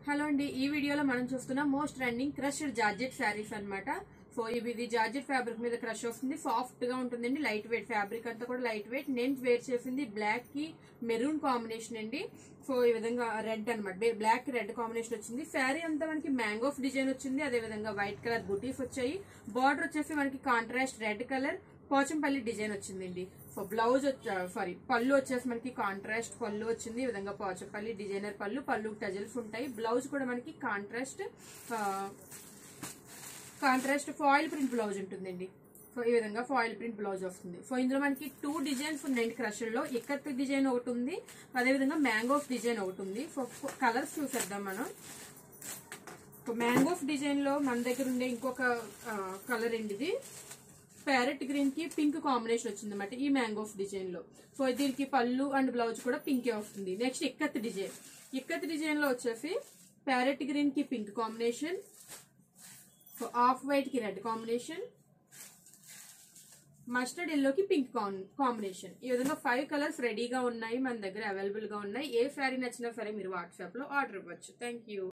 hello అండి ఈ వీడియోలో మనం చూస్తున్న most trending crushed georgette sarees అన్నమాట సో ఇవి ఇది జార్జెట్ ఫ్యాబ్రిక్ మీద క్రష్ వస్తుంది సాఫ్ట్ గా ఉంటుందండి లైట్ వెయిట్ ఫ్యాబ్రిక్ అంతా కూడా లైట్ వెయిట్ నేను వేర్ చేసింది బ్లాక్ కి మెరూన్ కాంబినేషన్ అండి సో ఈ విధంగా రెడ్ అనమాట బ్లాక్ కి రెడ్ కాంబినేషన్ వచ్చింది శారీ అంతా మనకి మ్యాంగోఫ్ డిజైన్ వచ్చింది అదే విధంగా వైట్ కలర్ బుటీస్ వచ్చాయి బార్డర్ వచ్చేసి మనకి contrast red colour Pochampally design వచ్చిందండి సో బ్లౌజ్ సారీ పళ్ళు వచ్చేసి మనకి కాంట్రాస్ట్ పళ్ళు వచ్చింది ఈ విధంగా పోచంపల్లి డిజైనర్ పళ్ళు పళ్ళు టజల్స్ ఉంటాయి బ్లౌజ్ కూడా మనకి contrast contrast foil print blouse ఉంటుందండి సో ఈ విధంగా ఫాయిల్ ప్రింట్ బ్లౌజ్ వస్తుంది సో ఇందులో మనకి టూ డిజైన్స్ ఉన్నాయండి క్రషర్ లో ఇక్కత్ డిజైన్ ఒకటి ఉంది అదే విధంగా మ్యాంగోఫ్ డిజైన్ ఒకటి ఉంది సో కలర్స్ చూసేద్దాం మనం సో మ్యాంగోఫ్ డిజైన్ లో మన దగ్గర ఉండే ఇంకొక కలర్ అండి ఇది ప్యారెట్ గ్రీన్ కి పింక్ కాంబినేషన్ వచ్చింది అనమాట ఈ మ్యాంగోఫ్ డిజైన్ లో సో దీనికి పళ్ళు అండ్ బ్లౌజ్ కూడా పింకే వస్తుంది next ikat design ikat design లో వచ్చేసి ప్యారెట్ గ్రీన్ కి pink combination so off white కి రెడ్ కాంబినేషన్ మస్టర్డ్ ఎల్లోకి పింక్ కాంబినేషన్ ఈ విధంగా ఫైవ్ కలర్స్ రెడీగా ఉన్నాయి మన దగ్గర అవైలబుల్ గా ఉన్నాయి ఏ శారీ నచ్చినా సరే మీరు వాట్సాప్ లో ఆర్డర్ ఇవ్వచ్చు థ్యాంక్ యూ